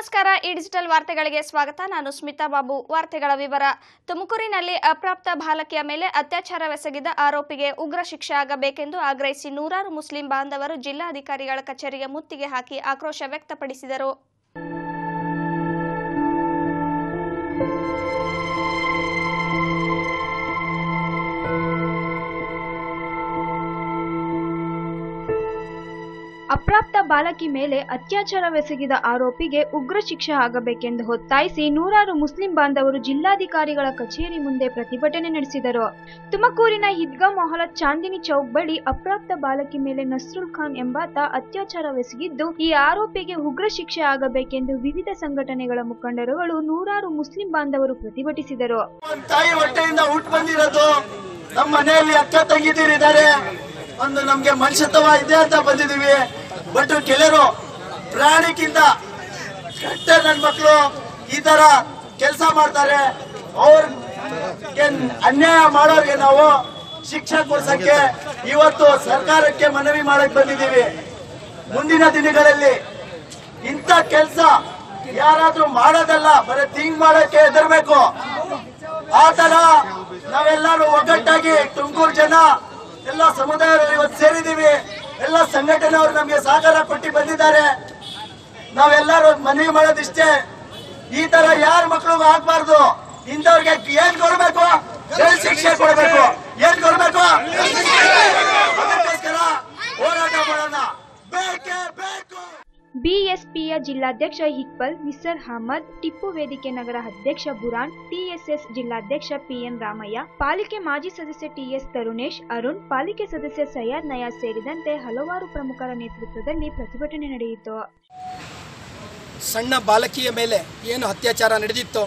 ನಮಸ್ಕಾರ ಈ ಡಿಜಿಟಲ್ ವಾರ್ತೆಗಳಿಗೆ ಸ್ವಾಗತ ನಾನು ಸ್ಮಿತಾ ಬಾಬು ವಾರ್ತೆಗಳ ವಿವರ ತುಮಕೂರಿನಲ್ಲಿ ಅಪ್ರಾಪ್ತ ಬಾಲಕಿಯ ಮೇಲೆ ಅತ್ಯಾಚಾರವೆಸಗಿದ ಆರೋಪಿಗೆ ಉಗ್ರ ಶಿಕ್ಷೆ ಆಗಬೇಕೆಂದು ಆಗ್ರಹಿಸಿ ನೂರಾರು ಮುಸ್ಲಿಂ ಬಾಂಧವರು ಜಿಲ್ಲಾಧಿಕಾರಿಗಳ ಕಚೇರಿಗೆ ಮುತ್ತಿಗೆ ಹಾಕಿ ಆಕ್ರೋಶ ವ್ಯಕ್ತಪಡಿಸಿದರು ಅಪ್ರಾಪ್ತ ಬಾಲಕಿ ಮೇಲೆ ಅತ್ಯಾಚಾರವೆಸಗಿದ ಆರೋಪಿಗೆ ಉಗ್ರ ಶಿಕ್ಷೆ ಆಗಬೇಕೆಂದು ಒತ್ತಾಯಿಸಿ ನೂರಾರು ಮುಸ್ಲಿಂ ಬಾಂಧವರು ಜಿಲ್ಲಾಧಿಕಾರಿಗಳ ಕಚೇರಿ ಮುಂದೆ ಪ್ರತಿಭಟನೆ ನಡೆಸಿದರು ತುಮಕೂರಿನ ಈದ್ಗಾ ಮೊಹಲತ್ ಚಾಂದಿನಿ ಚೌಕ್ ಬಳಿ ಅಪ್ರಾಪ್ತ ಬಾಲಕಿ ಮೇಲೆ ನಸ್ರುಲ್ ಖಾನ್ ಎಂಬಾತ ಅತ್ಯಾಚಾರವೆಸಗಿದ್ದು ಈ ಆರೋಪಿಗೆ ಉಗ್ರ ಶಿಕ್ಷೆ ಆಗಬೇಕೆಂದು ವಿವಿಧ ಸಂಘಟನೆಗಳ ಮುಖಂಡರುಗಳು ನೂರಾರು ಮುಸ್ಲಿಂ ಬಾಂಧವರು ಪ್ರತಿಭಟಿಸಿದರು ಒಂದ್ ತಾಯಿ ಹೊಟ್ಟೆಯಿಂದ ಹುಟ್ಟು ಬಂದಿರೋದು ನಮ್ಮ ಮನೆಯಲ್ಲಿ ಅಕ್ಕ ತಂಗಿದಿರಿದ್ದಾರೆ ಒಂದು ನಮ್ಗೆ ಮನುಷ್ಯತ್ವ ಇದೆ ಅಂತ ಬಂದಿದೀವಿ ಬಟ್ ಕೆಲವರು ಪ್ರಾಣಿಕ್ಕಿಂತ ಕೆಟ್ಟ ನನ್ ಮಕ್ಕಳು ಈ ತರ ಕೆಲಸ ಮಾಡ್ತಾರೆ ಅವ್ರಿಗೆ ಅನ್ಯಾಯ ಮಾಡೋರ್ಗೆ ನಾವು ಶಿಕ್ಷೆ ಕೊಡ್ಸಕ್ಕೆ ಇವತ್ತು ಸರ್ಕಾರಕ್ಕೆ ಮನವಿ ಮಾಡಕ್ ಬಂದಿದ್ದೀವಿ ಮುಂದಿನ ದಿನಗಳಲ್ಲಿ ಇಂಥ ಕೆಲಸ ಯಾರಾದ್ರೂ ಮಾಡೋದಲ್ಲ ಬರೀ ಥಿಂಕ್ ಮಾಡಕ್ಕೆ ಹೆದರ್ಬೇಕು ಆ ತರ ನಾವೆಲ್ಲರೂ ಒಗ್ಗಟ್ಟಾಗಿ ತುಮಕೂರು ಜನ ಎಲ್ಲ ಸಮುದಾಯಗಳು ಇವತ್ತು ಸೇರಿದೀವಿ ಎಲ್ಲ ಸಂಘಟನೆಯವರು ನಮ್ಗೆ ಸಹಕಾರ ಕೊಟ್ಟು ಬಂದಿದ್ದಾರೆ ನಾವೆಲ್ಲರೂ ಮನವಿ ಮಾಡೋದಿಷ್ಟೇ ಈ ತರ ಯಾರ ಮಕ್ಳಿಗೂ ಆಗ್ಬಾರ್ದು ಇಂಥವ್ರಿಗೆ ಏನ್ ಕೊಡ್ಬೇಕು ಏನ್ ಶಿಕ್ಷೆ ಕೊಡ್ಬೇಕು ಏನ್ ಕೊಡ್ಬೇಕು ಅದಕ್ಕೋಸ್ಕರ ಹೋರಾಟ ಮಾಡೋಣ ಬೇಕೇ ಬೇಕು ಬಿಎಸ್ಪಿಯ ಜಿಲ್ಲಾಧ್ಯಕ್ಷ ಇಕ್ಬಲ್ ನಿಸರ್ ಅಹಮದ್ ಟಿಪ್ಪು ವೇದಿಕೆ ನಗರ ಅಧ್ಯಕ್ಷ ಬುರಾನ್ ಟಿಎಸ್ಎಸ್ ಜಿಲ್ಲಾಧ್ಯಕ್ಷ ಪಿಎನ್ ರಾಮಯ್ಯ ಪಾಲಿಕೆ ಮಾಜಿ ಸದಸ್ಯ ಟಿಎಸ್ ತರುಣೇಶ್ ಅರುಣ್ ಪಾಲಿಕೆ ಸದಸ್ಯ ಸೈಯದ್ ನಯಾಜ್ ಸೇರಿದಂತೆ ಹಲವಾರು ಪ್ರಮುಖರ ನೇತೃತ್ವದಲ್ಲಿ ಪ್ರತಿಭಟನೆ ನಡೆಯಿತು ಸಣ್ಣ ಬಾಲಕಿಯ ಮೇಲೆ ಏನು ಅತ್ಯಾಚಾರ ನಡೆದಿತ್ತು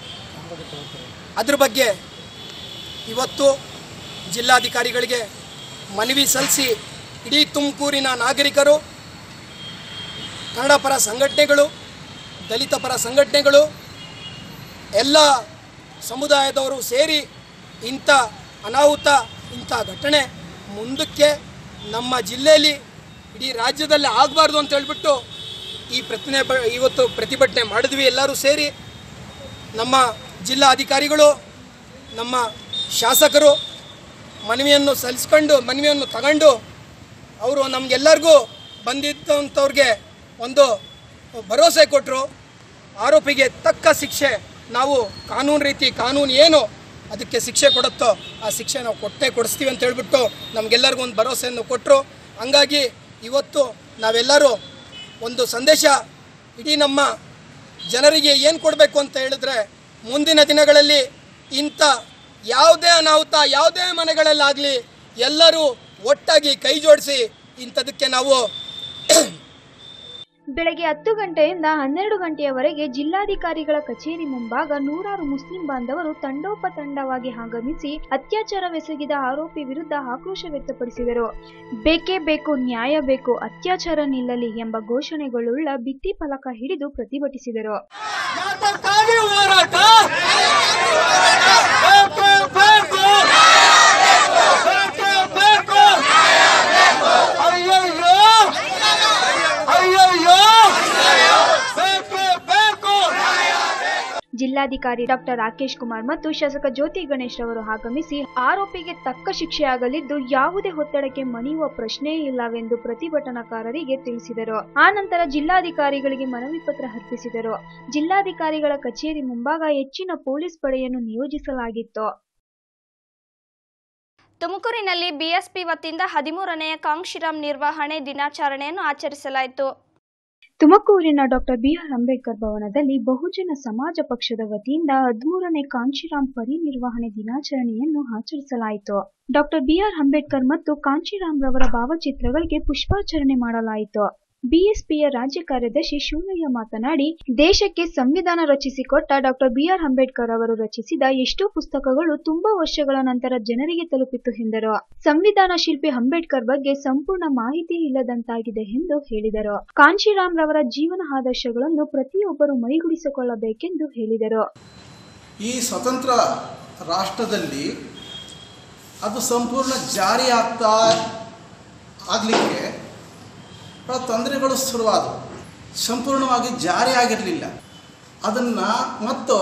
ಅದ್ರ ಬಗ್ಗೆ ಇವತ್ತು ಜಿಲ್ಲಾಧಿಕಾರಿಗಳಿಗೆ ಮನವಿ ಸಲ್ಲಿಸಿ ಇಡೀ ತುಮಕೂರಿನ ನಾಗರಿಕರು ಕನ್ನಡ ಪರ ಸಂಘಟನೆಗಳು ದಲಿತ ಪರ ಸಂಘಟನೆಗಳು ಎಲ್ಲ ಸಮುದಾಯದವರು ಸೇರಿ ಇಂಥ ಅನಾಹುತ ಇಂಥ ಘಟನೆ ಮುಂದಕ್ಕೆ ನಮ್ಮ ಜಿಲ್ಲೆಯಲ್ಲಿ ಇಡೀ ರಾಜ್ಯದಲ್ಲಿ ಆಗಬಾರ್ದು ಅಂತ ಹೇಳ್ಬಿಟ್ಟು ಈ ಪ್ರತಿನೆ ಬ ಇವತ್ತು ಪ್ರತಿಭಟನೆ ಮಾಡಿದ್ವಿ ಎಲ್ಲರೂ ಸೇರಿ ನಮ್ಮ ಜಿಲ್ಲಾ ಅಧಿಕಾರಿಗಳು ನಮ್ಮ ಶಾಸಕರು ಮನವಿಯನ್ನು ಸಲ್ಲಿಸ್ಕೊಂಡು ಮನವಿಯನ್ನು ತಗೊಂಡು ಅವರು ನಮಗೆಲ್ಲರಿಗೂ ಬಂದಿದ್ದಂಥವ್ರಿಗೆ ಒಂದು ಭರವಸೆ ಕೊಟ್ಟರು ಆರೋಪಿಗೆ ತಕ್ಕ ಶಿಕ್ಷೆ ನಾವು ಕಾನೂನು ರೀತಿ ಕಾನೂನು ಏನು ಅದಕ್ಕೆ ಶಿಕ್ಷೆ ಕೊಡುತ್ತೋ ಆ ಶಿಕ್ಷೆ ನಾವು ಕೊಟ್ಟೇ ಕೊಡಿಸ್ತೀವಿ ಅಂತ ಹೇಳ್ಬಿಟ್ಟು ನಮಗೆಲ್ಲರಿಗೂ ಒಂದು ಭರವಸೆಯನ್ನು ಕೊಟ್ಟರು ಹಂಗಾಗಿ ಇವತ್ತು ನಾವೆಲ್ಲರೂ ಒಂದು ಸಂದೇಶ ಇಡೀ ನಮ್ಮ ಜನರಿಗೆ ಏನು ಕೊಡಬೇಕು ಅಂತ ಹೇಳಿದ್ರೆ ಮುಂದಿನ ದಿನಗಳಲ್ಲಿ ಇಂಥ ಯಾವುದೇ ಅನಾಹುತ ಯಾವುದೇ ಮನೆಗಳಲ್ಲಾಗಲಿ ಎಲ್ಲರೂ ಒಟ್ಟಾಗಿ ಕೈ ಜೋಡಿಸಿ ಇಂಥದಕ್ಕೆ ನಾವು ಬೆಳಗ್ಗೆ ಹತ್ತು ಗಂಟೆಯಿಂದ ಹನ್ನೆರಡು ಗಂಟೆಯವರೆಗೆ ಜಿಲ್ಲಾಧಿಕಾರಿಗಳ ಕಚೇರಿ ಮುಂಭಾಗ ನೂರಾರು ಮುಸ್ಲಿಂ ಬಾಂಧವರು ತಂಡೋಪತಂಡವಾಗಿ ಆಗಮಿಸಿ ಅತ್ಯಾಚಾರವೆಸಗಿದ ಆರೋಪಿ ವಿರುದ್ಧ ಆಕ್ರೋಶ ವ್ಯಕ್ತಪಡಿಸಿದರು ಬೇಕೇ ಬೇಕು ನ್ಯಾಯ ಬೇಕು ಅತ್ಯಾಚಾರ ನಿಲ್ಲಲಿ ಎಂಬ ಘೋಷಣೆಗಳುಳ್ಳ ಭಿತ್ತಿ ಫಲಕ ಹಿಡಿದು ಪ್ರತಿಭಟಿಸಿದರು ಯಾತಕ್ಕಾಗಿ ಹೋರಾಟ ಬೇಕು ಬೇಕು ಬೇಕು ಬೇಕು ಅಯ್ಯಯ್ಯೋ ಅಯ್ಯಯ್ಯೋ ಬೇಕು ಬೇಕು ಜಿಲ್ಲಾಧಿಕಾರಿ ಡಾಕ್ಟರ್ ರಾಕೇಶ್ ಕುಮಾರ್ ಮತ್ತು ಶಾಸಕ ಜ್ಯೋತಿ ಗಣೇಶ್ ರವರು ಆಗಮಿಸಿ ಆರೋಪಿಗೆ ತಕ್ಕ ಶಿಕ್ಷೆಯಾಗಲಿದ್ದು ಯಾವುದೇ ಒತ್ತಡಕ್ಕೆ ಮಣಿಯುವ ಪ್ರಶ್ನೆಯೇ ಇಲ್ಲವೆಂದು ಪ್ರತಿಭಟನಾಕಾರರಿಗೆ ತಿಳಿಸಿದರು ಆ ನಂತರ ಜಿಲ್ಲಾಧಿಕಾರಿಗಳಿಗೆ ಮನವಿ ಪತ್ರ ಅರ್ಪಿಸಿದರು ಜಿಲ್ಲಾಧಿಕಾರಿಗಳ ಕಚೇರಿ ಮುಂಭಾಗ ಹೆಚ್ಚಿನ ಪೊಲೀಸ್ ಪಡೆಯನ್ನು ನಿಯೋಜಿಸಲಾಗಿತ್ತು ತುಮಕೂರಿನಲ್ಲಿ ಬಿಎಸ್ಪಿ ವತಿಯಿಂದ ಹದಿಮೂರನೆಯ ಕಾಂಕ್ಷಿರಾಮ್ ನಿರ್ವಹಣೆ ದಿನಾಚರಣೆಯನ್ನು ಆಚರಿಸಲಾಯಿತು ತುಮಕೂರಿನ ಡಾಕ್ಟರ್ ಬಿಆರ್ ಅಂಬೇಡ್ಕರ್ ಭವನದಲ್ಲಿ ಬಹುಜನ ಸಮಾಜ ಪಕ್ಷದ ವತಿಯಿಂದ ಹದಿಮೂರನೇ ಕಾಂಚೀರಾಮ್ ಪರಿನಿರ್ವಹಣೆ ದಿನಾಚರಣೆಯನ್ನು ಆಚರಿಸಲಾಯಿತು ಡಾಕ್ಟರ್ ಬಿಆರ್ ಅಂಬೇಡ್ಕರ್ ಮತ್ತು ಕಾಂಚೀರಾಮ್ ರವರ ಭಾವಚಿತ್ರಗಳಿಗೆ ಪುಷ್ಪಾರ್ಚನೆ ಮಾಡಲಾಯಿತು ಬಿಎಸ್ಪಿಯ ರಾಜ್ಯ ಕಾರ್ಯದರ್ಶಿ ಶೂಲಯ್ಯ ಮಾತನಾಡಿ ದೇಶಕ್ಕೆ ಸಂವಿಧಾನ ರಚಿಸಿಕೊಟ್ಟ ಡಾಕ್ಟರ್ ಬಿಆರ್ ಅಂಬೇಡ್ಕರ್ ಅವರು ರಚಿಸಿದ ಎಷ್ಟೋ ಪುಸ್ತಕಗಳು ತುಂಬಾ ವರ್ಷಗಳ ನಂತರ ಜನರಿಗೆ ತಲುಪಿತು ಎಂದರು ಸಂವಿಧಾನ ಶಿಲ್ಪಿ ಅಂಬೇಡ್ಕರ್ ಬಗ್ಗೆ ಸಂಪೂರ್ಣ ಮಾಹಿತಿ ಇಲ್ಲದಂತಾಗಿದೆ ಎಂದು ಹೇಳಿದರು ಕಾಂಶಿರಾಮ್ ರವರ ಜೀವನ ಆದರ್ಶಗಳನ್ನು ಪ್ರತಿಯೊಬ್ಬರು ಮೈಗೂಡಿಸಿಕೊಳ್ಳಬೇಕೆಂದು ಹೇಳಿದರು ಈ ಸ್ವತಂತ್ರ ರಾಷ್ಟ್ರದಲ್ಲಿ ಅದು ಸಂಪೂರ್ಣ ಜಾರಿ ಆಗ್ತಾ ಆಗಲಿಕ್ಕೆ ಬಹಳ ತೊಂದರೆಗಳು ಶುರುವಾದವು ಸಂಪೂರ್ಣವಾಗಿ ಜಾರಿಯಾಗಿರಲಿಲ್ಲ ಅದನ್ನು ಮತ್ತು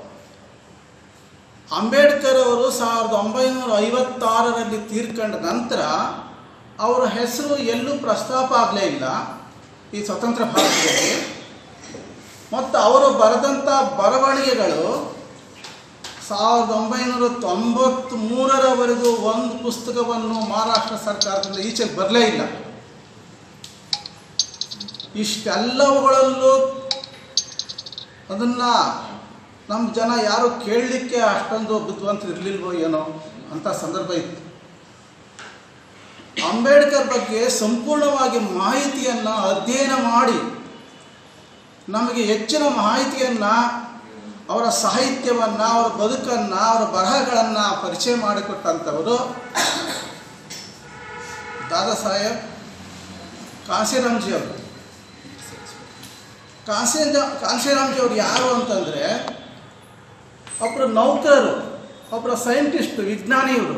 ಅಂಬೇಡ್ಕರ್ ಅವರು ಸಾವಿರದ ಒಂಬೈನೂರ ಐವತ್ತಾರರಲ್ಲಿ ತೀರ್ಕೊಂಡ ನಂತರ ಅವರ ಹೆಸರು ಎಲ್ಲೂ ಪ್ರಸ್ತಾಪ ಆಗಲೇ ಇಲ್ಲ ಈ ಸ್ವತಂತ್ರ ಭಾರತದಲ್ಲಿ ಮತ್ತು ಅವರು ಬರೆದಂಥ ಬರವಣಿಗೆಗಳು ಸಾವಿರದ ಒಂಬೈನೂರ ತೊಂಬತ್ತ್ ಮೂರರವರೆಗೂ ಒಂದು ಪುಸ್ತಕವನ್ನು ಮಹಾರಾಷ್ಟ್ರ ಸರ್ಕಾರದಿಂದ ಈಚೆಗೆ ಬರಲೇ ಇಲ್ಲ ಇಷ್ಟೆಲ್ಲವುಗಳಲ್ಲೂ ಅದನ್ನು ನಮ್ಮ ಜನ ಯಾರು ಕೇಳಲಿಕ್ಕೆ ಅಷ್ಟೊಂದು ಬುದ್ಧಿವಂತರು ಇರಲಿಲ್ವೋ ಏನೋ ಅಂಥ ಸಂದರ್ಭ ಇತ್ತು ಅಂಬೇಡ್ಕರ್ ಬಗ್ಗೆ ಸಂಪೂರ್ಣವಾಗಿ ಮಾಹಿತಿಯನ್ನು ಅಧ್ಯಯನ ಮಾಡಿ ನಮಗೆ ಹೆಚ್ಚಿನ ಮಾಹಿತಿಯನ್ನು ಅವರ ಸಾಹಿತ್ಯವನ್ನು ಅವರ ಬದುಕನ್ನು ಅವರ ಬರಹಗಳನ್ನು ಪರಿಚಯ ಮಾಡಿಕೊಟ್ಟಂಥವರು ದಾದಾ ಸಾಹೇಬ್ ಕಾಶಿರಾಮ್ಜಿ ಅವರು ಕಾಶಿರಾಜ ಕಾಶಿರಾಮ್ಜಿ ಅವರು ಯಾರು ಅಂತಂದರೆ ಒಬ್ಬರು ನೌಕರರು ಒಬ್ಬರು ಸೈಂಟಿಸ್ಟ್ ವಿಜ್ಞಾನಿಯವರು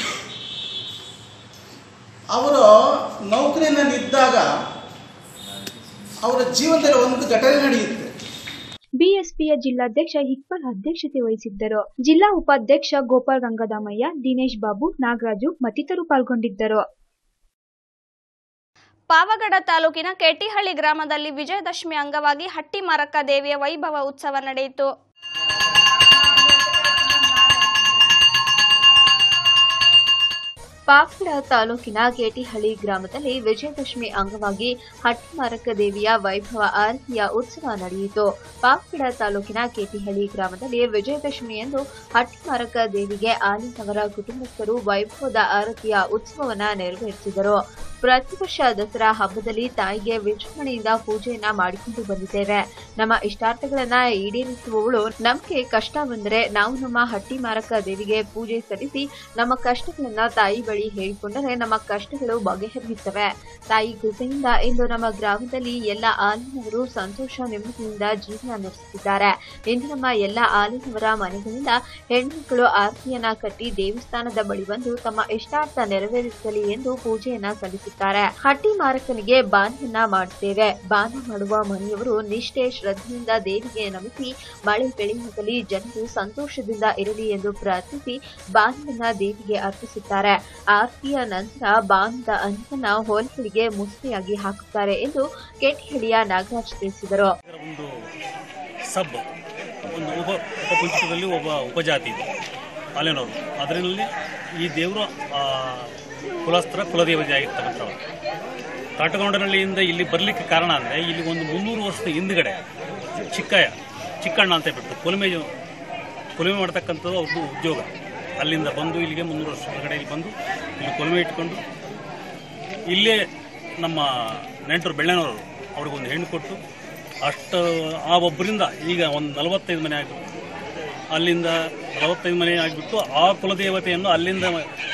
ಅವರು ನೌಕರಿನಲ್ಲಿದ್ದಾಗ ಅವರ ಜೀವನದಲ್ಲಿ ಒಂದು ಘಟನೆ ನಡೆಯುತ್ತೆ ಬಿಎಸ್ಪಿಯ ಜಿಲ್ಲಾಧ್ಯಕ್ಷ ಇಕ್ಬಾಲ್ ಅಧ್ಯಕ್ಷತೆ ವಹಿಸಿದ್ದರು ಜಿಲ್ಲಾ ಉಪಾಧ್ಯಕ್ಷ ಗೋಪಾಲ್ ರಂಗದಾಮಯ್ಯ ದಿನೇಶ್ ಬಾಬು ನಾಗರಾಜು ಮತ್ತಿತರರು ಪಾಲ್ಗೊಂಡಿದ್ದರು ಪಾವಗಡ ತಾಲೂಕಿನ ಕೆಟಿಹಳ್ಳಿ ಗ್ರಾಮದಲ್ಲಿ ವಿಜಯದಶಮಿ ಅಂಗವಾಗಿ ಹಟ್ಟಿ ಮಾರಕ್ಕ ದೇವಿಯ ವೈಭವ ಉತ್ಸವ ನಡೆಯಿತು ಪಾವಗಡ ತಾಲೂಕಿನ ಕೇಟಿಹಳ್ಳಿ ಗ್ರಾಮದಲ್ಲಿ ವಿಜಯದಶಮಿ ಅಂಗವಾಗಿ ಹಟ್ಟಿಮಾರಕ ದೇವಿಯ ವೈಭವ ಆರತಿಯ ಉತ್ಸವ ನಡೆಯಿತು ಪಾವಗಡ ತಾಲೂಕಿನ ಕೇಟಿಹಳ್ಳಿ ಗ್ರಾಮದಲ್ಲಿ ವಿಜಯದಶಮಿಯಂದು ಹಟ್ಟಿಮಾರಕ ದೇವಿಗೆ ಆಲಿನವರ ಕುಟುಂಬಸ್ಥರು ವೈಭವದ ಆರತಿಯ ಉತ್ಸವವನ್ನ ನೆರವೇರಿಸಿದರು ಪ್ರತಿ ವರ್ಷ ದಸರಾ ಹಬ್ಬದಲ್ಲಿ ತಾಯಿಗೆ ವಿಜೃಂಭಣೆಯಿಂದ ಪೂಜೆಯನ್ನ ಮಾಡಿಕೊಂಡು ಬಂದಿದ್ದೇವೆ ನಮ್ಮ ಇಷ್ಟಾರ್ಥಗಳನ್ನ ಈಡೇರಿಸುವವಳು ನಮಗೆ ಕಷ್ಟ ಬಂದರೆ ನಾವು ನಮ್ಮ ಹಟ್ಟಿ ಮಾರಕ ದೇವಿಗೆ ಪೂಜೆ ಸಲ್ಲಿಸಿ ನಮ್ಮ ಕಷ್ಟಗಳನ್ನ ತಾಯಿ ಬಳಿ ಹೇಳಿಕೊಂಡರೆ ನಮ್ಮ ಕಷ್ಟಗಳು ಬಗೆಹರಿಯುತ್ತವೆ ತಾಯಿ ಕೃಪೆಯಿಂದ ಇಂದು ನಮ್ಮ ಗ್ರಾಮದಲ್ಲಿ ಎಲ್ಲ ಆಲಿನವರು ಸಂತೋಷ ನೆಮ್ಮದಿಯಿಂದ ಜೀವನ ನಡೆಸುತ್ತಿದ್ದಾರೆ ಇಂದು ನಮ್ಮ ಎಲ್ಲ ಆಲಿನವರ ಮನೆಗಳಿಂದ ಹೆಣ್ಮಕ್ಕಳು ಆರತಿಯನ್ನ ಕಟ್ಟಿ ದೇವಸ್ಥಾನದ ಬಳಿ ಬಂದು ತಮ್ಮ ಇಷ್ಟಾರ್ಥ ನೆರವೇರಿಸಲಿ ಎಂದು ಪೂಜೆಯನ್ನ ಸಲ್ಲಿಸುತ್ತಾರೆ ಹಟ್ಟಿ ಮಾರಕನಿಗೆ ಬಾನವನ್ನ ಮಾಡುತ್ತೇವೆ ಬಾನ ಮಾಡುವ ಮನೆಯವರು ನಿಷ್ಠೆ ಶ್ರದ್ಧೆಯಿಂದ ದೇವಿಗೆ ನಮಿಸಿ ಮಳೆ ಬೆಳೆಯುವುದರಲ್ಲಿ ಜನರು ಸಂತೋಷದಿಂದ ಇರಲಿ ಎಂದು ಪ್ರಾರ್ಥಿಸಿ ಬಾನವನ್ನ ದೇವಿಗೆ ಅರ್ಪಿಸುತ್ತಾರೆ ಆರತಿಯ ನಂತರ ಬಾನದ ಅನ್ನವನ್ನ ಹೋಲಿಗಳಿಗೆ ಮುಸ್ಲಿಯಾಗಿ ಹಾಕುತ್ತಾರೆ ಎಂದು ಕೆಟಿಹಳ್ಳಿಯ ನಾಗರಾಜ್ ತಿಳಿಸಿದರು ಇದರ ಒಂದು ಸಬ್ ಒಂದು ಉಪ ಉಪಕುಂಚಿತದಲ್ಲಿ ಒಬ್ಬ ಉಪಜಾತಿ ಇದೆ ಅಲ್ಲಿನವರು ಅದರಲ್ಲಿ ಈ ದೇವರು ಕುಲಸ್ತ್ರ ಕುಲದೇವತೆ ಆಗಿರ್ತಕ್ಕಂಥವ್ರು ಕಾಟಗೊಂಡನಹಳ್ಳಿಯಿಂದ ಇಲ್ಲಿ ಬರಲಿಕ್ಕೆ ಕಾರಣ ಅಂದರೆ ಇಲ್ಲಿ ಒಂದು ಮುನ್ನೂರು ವರ್ಷದ ಹಿಂದ್ಗಡೆ ಚಿಕ್ಕಯ್ಯ ಚಿಕ್ಕಣ್ಣ ಅಂತ ಬಿಟ್ಟು ಕೊಲುಮೆ ಕೊಲುಮೆ ಮಾಡ್ತಕ್ಕಂಥದ್ದು ಅವ್ರದ್ದು ಉದ್ಯೋಗ ಅಲ್ಲಿಂದ ಬಂದು ಇಲ್ಲಿಗೆ ಮುನ್ನೂರು ವರ್ಷ ಹೊರಗಡೆ ಇಲ್ಲಿ ಬಂದು ಇಲ್ಲಿ ಕೊಲುಮೆ ಇಟ್ಕೊಂಡು ಇಲ್ಲೇ ನಮ್ಮ ನೆಂಟರು ಬೆಳ್ಳೆನವರು ಅವ್ರಿಗೊಂದು ಹೆಣ್ಣು ಕೊಟ್ಟು ಅಷ್ಟು ಆ ಒಬ್ಬರಿಂದ ಈಗ ಒಂದು ನಲವತ್ತೈದು ಮನೆ ಆಗಿಬಿಟ್ಟು ಅಲ್ಲಿಂದ ನಲವತ್ತೈದು ಮನೆ ಆಗಿಬಿಟ್ಟು ಆ ಕುಲದೇವತೆಯನ್ನು ಅಲ್ಲಿಂದ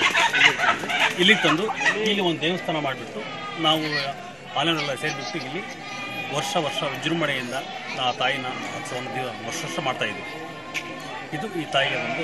ಇಲ್ಲಿಗೆ ತಂದು ಇಲ್ಲಿ ಒಂದು ದೇವಸ್ಥಾನ ಮಾಡಿಬಿಟ್ಟು ನಾವು ಆಲೆನೆಲ್ಲ ಸೇರಿಬಿಟ್ಟು ಇಲ್ಲಿ ವರ್ಷ ವರ್ಷ ವಿಜೃಂಭಣೆಯಿಂದ ಆ ತಾಯಿನ ಉತ್ಸವವನ್ನು ದಿವ ವರ್ಷ ವರ್ಷ ಮಾಡ್ತಾ ಇದ್ದೀವಿ ಇದು ಈ ತಾಯಿಯ ಒಂದು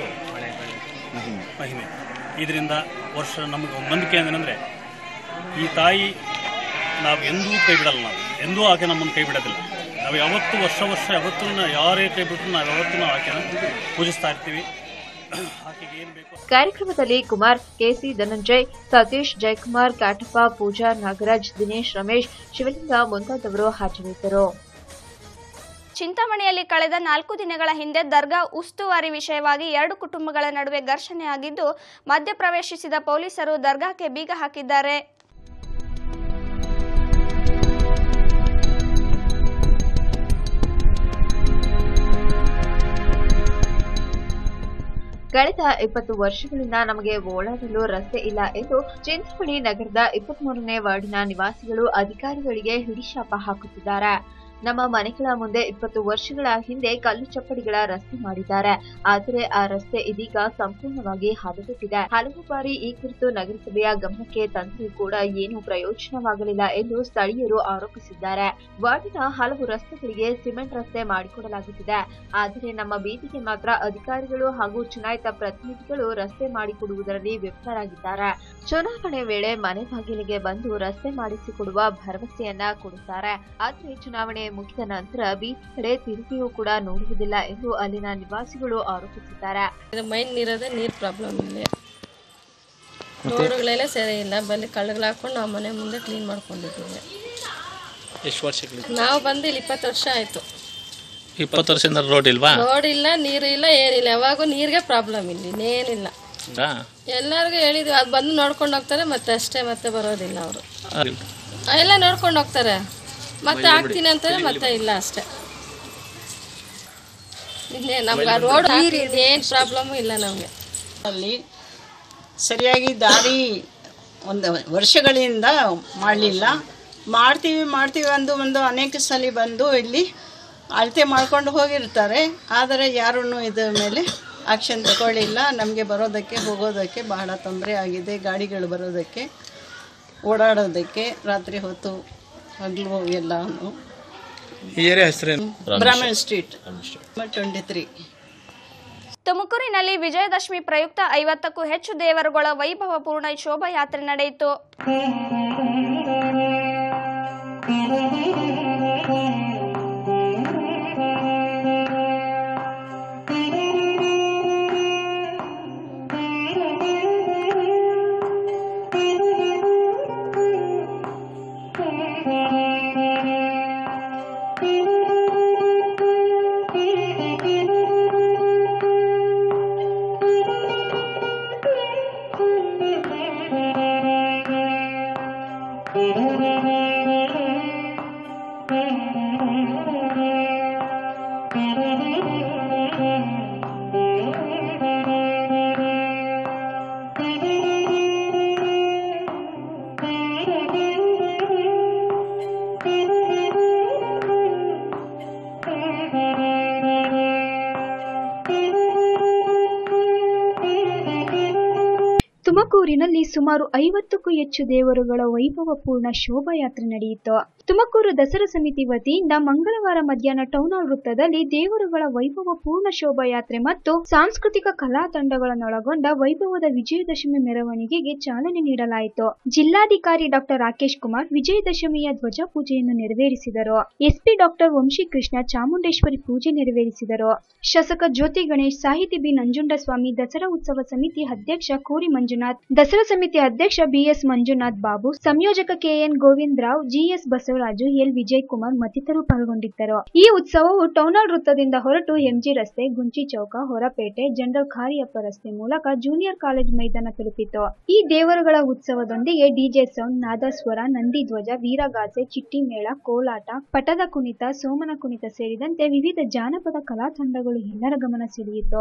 ಮಹಿಮೆ ಇದರಿಂದ ವರ್ಷ ನಮಗೆ ಒಂದು ನಂಬಿಕೆ ಏನಂದರೆ ಈ ತಾಯಿ ನಾವು ಎಂದೂ ಕೈ ಬಿಡಲ್ಲ ನಾವು ಎಂದೂ ಆಕೆ ನಮ್ಮನ್ನು ಕೈ ಬಿಡೋದಿಲ್ಲ ನಾವು ಯಾವತ್ತೂ ವರ್ಷ ವರ್ಷ ಯಾವತ್ತೂ ನಾ- ಯಾರೇ ಕೈ ಬಿಟ್ಟರು ನಾವು ಯಾವತ್ತೂ ನಾವು ಆಕೆನ ಪೂಜಿಸ್ತಾ ಇರ್ತೀವಿ ಆಕೆಗೆ ಏನು ಬೇಕು ಕಾರ್ಯಕ್ರಮದಲ್ಲಿ ಕುಮಾರ್ ಕೆಸಿ ಧನಂಜಯ್ ಸತೀಶ್ ಜಯಕುಮಾರ್ ಕಾಟಪ್ಪ ಪೂಜಾ ನಾಗರಾಜ್ ದಿನೇಶ್ ರಮೇಶ್ ಶಿವಲಿಂಗ ಮುಂತಾದವರು ಹಾಜರಿದ್ದರು ಚಿಂತಾಮಣಿಯಲ್ಲಿ ಕಳೆದ ನಾಲ್ಕು ದಿನಗಳ ಹಿಂದೆ ದರ್ಗಾ ಉಸ್ತುವಾರಿ ವಿಷಯವಾಗಿ ಎರಡು ಕುಟುಂಬಗಳ ನಡುವೆ ಘರ್ಷಣೆ ಆಗಿದ್ದು ಮಧ್ಯಪ್ರವೇಶಿಸಿದ ಪೊಲೀಸರು ದರ್ಗಾಕ್ಕೆ ಬೀಗ ಹಾಕಿದ್ದಾರೆ ಕಳೆದ ಇಪ್ಪತ್ತು ವರ್ಷಗಳಿಂದ ನಮಗೆ ಓಡಾಡಲು ರಸ್ತೆ ಇಲ್ಲ ಎಂದು ಚಿಂತಾಮಣಿ ನಗರದ ಇಪ್ಪತ್ಮೂರನೇ ವಾರ್ಡಿನ ನಿವಾಸಿಗಳು ಅಧಿಕಾರಿಗಳಿಗೆ ಹಿಡಿಶಾಪ ಹಾಕುತ್ತಿದ್ದಾರೆ ನಮ್ಮ ಮನೆಗಳ ಮುಂದೆ ಇಪ್ಪತ್ತು ವರ್ಷಗಳ ಹಿಂದೆ ಕಲ್ಲು ಚಪ್ಪಡಿಗಳ ರಸ್ತೆ ಮಾಡಿದ್ದಾರೆ ಆದರೆ ಆ ರಸ್ತೆ ಇದೀಗ ಸಂಪೂರ್ಣವಾಗಿ ಹದಗೆಟ್ಟಿದೆ ಹಲವು ಬಾರಿ ಈ ಕುರಿತು ನಗರಸಭೆಯ ಗಮನಕ್ಕೆ ತಂದರೂ ಕೂಡ ಏನೂ ಪ್ರಯೋಜನವಾಗಲಿಲ್ಲ ಎಂದು ಸ್ಥಳೀಯರು ಆರೋಪಿಸಿದ್ದಾರೆ ವಾರ್ಡಿನ ಹಲವು ರಸ್ತೆಗಳಿಗೆ ಸಿಮೆಂಟ್ ರಸ್ತೆ ಮಾಡಿಕೊಡಲಾಗುತ್ತಿದೆ ಆದರೆ ನಮ್ಮ ಬೀದಿಗೆ ಮಾತ್ರ ಅಧಿಕಾರಿಗಳು ಹಾಗೂ ಚುನಾಯಿತ ಪ್ರತಿನಿಧಿಗಳು ರಸ್ತೆ ಮಾಡಿಕೊಡುವುದರಲ್ಲಿ ವಿಫಲರಾಗಿದ್ದಾರೆ ಚುನಾವಣೆ ವೇಳೆ ಮನೆ ಬಾಗಿಲಿಗೆ ಬಂದು ರಸ್ತೆ ಮಾಡಿಸಿಕೊಡುವ ಭರವಸೆಯನ್ನ ಕೊಡುತ್ತಾರೆ ಆದರೆ ಚುನಾವಣೆ ಮುಗಿದ ನಂತರ ಬೀಚ್ ಕಡೆ ತಿರುಗಿಯೂ ಕೂಡ ನೋಡುವುದಿಲ್ಲ ಎಂದು ಅಲ್ಲಿನ ನಿವಾಸಿಗಳು ಆರೋಪಿಸಿದ್ದಾರೆ ಇದು ಮೈನ್ ನೀರದೇ ನೀರು ಪ್ರಾಬ್ಲಮ್ ಇಲ್ಲಿ ರೋಡ್ಗಳೆಲ್ಲ ಸರಿ ಇಲ್ಲ ಬಲ್ಲಿ ಕಳ್ಳಗಳು ಹಾಕೊಂಡು ನಾವು ಮನೆ ಮುಂದೆ ಕ್ಲೀನ್ ಮಾಡ್ಕೊಂಡಿದ್ದೀವಿ ಎಷ್ಟು ವರ್ಷಗಳಿಂದ ನಾವು ಬಂದು ಇಲ್ಲಿ ಇಪ್ಪತ್ತು ವರ್ಷ ಆಯಿತು ಇಪ್ಪತ್ತು ವರ್ಷದಿಂದ ರೋಡ್ ಇಲ್ವಾ ರೋಡ್ ಇಲ್ಲ ನೀರು ಇಲ್ಲ ಏನಿಲ್ಲ ಯಾವಾಗೂ ನೀರಿಗೆ ಪ್ರಾಬ್ಲಮ್ ಇಲ್ಲಿ ಇನ್ನೇನಿಲ್ಲ ಹೌದಾ? ಎಲ್ಲರಿಗೂ ಹೇಳಿದ್ವಿ ಅದು ಬಂದು ನೋಡ್ಕೊಂಡು ಹೋಗ್ತಾರೆ ಮತ್ತೆ ಅಷ್ಟೇ ಮತ್ತೆ ಬರೋದಿಲ್ಲ ಅವರು ಆಗಿಲ್ಲ. ಎಲ್ಲ ನೋಡ್ಕೊಂಡು ಹೋಗ್ತಾರೆ ಮತ್ತೆ ಆಗ್ತೀನಿ ಅಂತಾರೆ ಮತ್ತೆ ಇಲ್ಲ ಅಷ್ಟೇ ಇನ್ನೇ ನಮ್ಗೆ ರೋಡ್ ಏನು ಪ್ರಾಬ್ಲಮ್ಮು ಇಲ್ಲ ನಮಗೆ ಅಲ್ಲಿ ಸರಿಯಾಗಿ ದಾರಿ ಒಂದು ವರ್ಷಗಳಿಂದ ಮಾಡಲಿಲ್ಲ ಮಾಡ್ತೀವಿ ಮಾಡ್ತೀವಿ ಅಂದು ಒಂದು ಅನೇಕ ಸಲ ಬಂದು ಇಲ್ಲಿ ಅಳತೆ ಮಾಡ್ಕೊಂಡು ಹೋಗಿರ್ತಾರೆ ಆದರೆ ಯಾರೂ ಇದರ ಮೇಲೆ ಆಕ್ಷನ್ ತಗೊಳ್ಳಿಲ್ಲ ನಮಗೆ ಬರೋದಕ್ಕೆ ಹೋಗೋದಕ್ಕೆ ಬಹಳ ತೊಂದರೆ ಆಗಿದೆ ಗಾಡಿಗಳು ಬರೋದಕ್ಕೆ ಓಡಾಡೋದಕ್ಕೆ ರಾತ್ರಿ ಹೊತ್ತು ಹಗಲು ಎಲ್ಲಾನು ಈ ಏರಿಯಾ ಹೆಸರೇನು ಬ್ರಾಹ್ಮಣ್ ಸ್ಟ್ರೀಟ್ ಟ್ವೆಂಟಿ ತ್ರೀ ತುಮಕೂರಿನಲ್ಲಿ ವಿಜಯದಶಮಿ ಪ್ರಯುಕ್ತ ಐವತ್ತಕ್ಕೂ ಹೆಚ್ಚು ದೇವರುಗಳ ವೈಭವಪೂರ್ಣ ಶೋಭಾಯಾತ್ರೆ ನಡೆಯಿತು ತುಮಕೂರಿನಲ್ಲಿ ಸುಮಾರು ಐವತ್ತಕ್ಕೂ ಹೆಚ್ಚು ದೇವರುಗಳ ವೈಭವಪೂರ್ಣ ಶೋಭಾಯಾತ್ರೆ ನಡೆಯಿತು ತುಮಕೂರು ದಸರಾ ಸಮಿತಿ ವತಿಯಿಂದ ಮಂಗಳವಾರ ಮಧ್ಯಾಹ್ನ ಟೌನ್ ಹಾಲ್ ವೃತ್ತದಲ್ಲಿ ದೇವರುಗಳ ವೈಭವಪೂರ್ಣ ಶೋಭಾಯಾತ್ರೆ ಮತ್ತು ಸಾಂಸ್ಕೃತಿಕ ಕಲಾ ತಂಡಗಳನ್ನೊಳಗೊಂಡ ವೈಭವದ ವಿಜಯದಶಮಿ ಮೆರವಣಿಗೆಗೆ ಚಾಲನೆ ನೀಡಲಾಯಿತು ಜಿಲ್ಲಾಧಿಕಾರಿ ಡಾಕ್ಟರ್ ರಾಕೇಶ್ ಕುಮಾರ್ ವಿಜಯದಶಮಿಯ ಧ್ವಜ ಪೂಜೆಯನ್ನು ನೆರವೇರಿಸಿದರು ಎಸ್ಪಿ ಡಾಕ್ಟರ್ ವಂಶೀಕೃಷ್ಣ ಚಾಮುಂಡೇಶ್ವರಿ ಪೂಜೆ ನೆರವೇರಿಸಿದರು ಶಾಸಕ ಜ್ಯೋತಿ ಗಣೇಶ್ ಸಾಹಿತಿ ಬಿ ನಂಜುಂಡಸ್ವಾಮಿ ದಸರಾ ಉತ್ಸವ ಸಮಿತಿ ಅಧ್ಯಕ್ಷ ಕೋರಿ ಮಂಜುನಾಥ್ ದಸರಾ ಸಮಿತಿ ಅಧ್ಯಕ್ಷ ಬಿಎಸ್ ಮಂಜುನಾಥ್ ಬಾಬು ಸಂಯೋಜಕ KN Govind Rao GS Basavaraju L Vijay Kumar ಮತ್ತಿತರರು ಪಾಲ್ಗೊಂಡಿದ್ದರು ಈ ಉತ್ಸವವು ಟೌನಾಲ್ ವೃತ್ತದಿಂದ ಹೊರಟು ಎಂಜಿ ರಸ್ತೆ ಗುಂಚಿ ಚೌಕ ಹೊರಪೇಟೆ ಜನರಲ್ ಖಾರಿಯಪ್ಪ ರಸ್ತೆ ಮೂಲಕ ಜೂನಿಯರ್ ಕಾಲೇಜ್ ಮೈದಾನ ತಲುಪಿತು ಈ ದೇವರುಗಳ ಉತ್ಸವದೊಂದಿಗೆ ಡಿಜೆ ಸೌಂಡ್ ನಾದಸ್ವರ ನಂದಿ ಧ್ವಜ ವೀರಗಾಸೆ ಚಿಟ್ಟಿ ಮೇಳ ಕೋಲಾಟ ಪಟದ ಕುಣಿತ ಸೋಮನ ಕುಣಿತ ಸೇರಿದಂತೆ ವಿವಿಧ ಜಾನಪದ ಕಲಾ ತಂಡಗಳು ಎಲ್ಲರ ಗಮನ ಸೆಳೆಯಿತು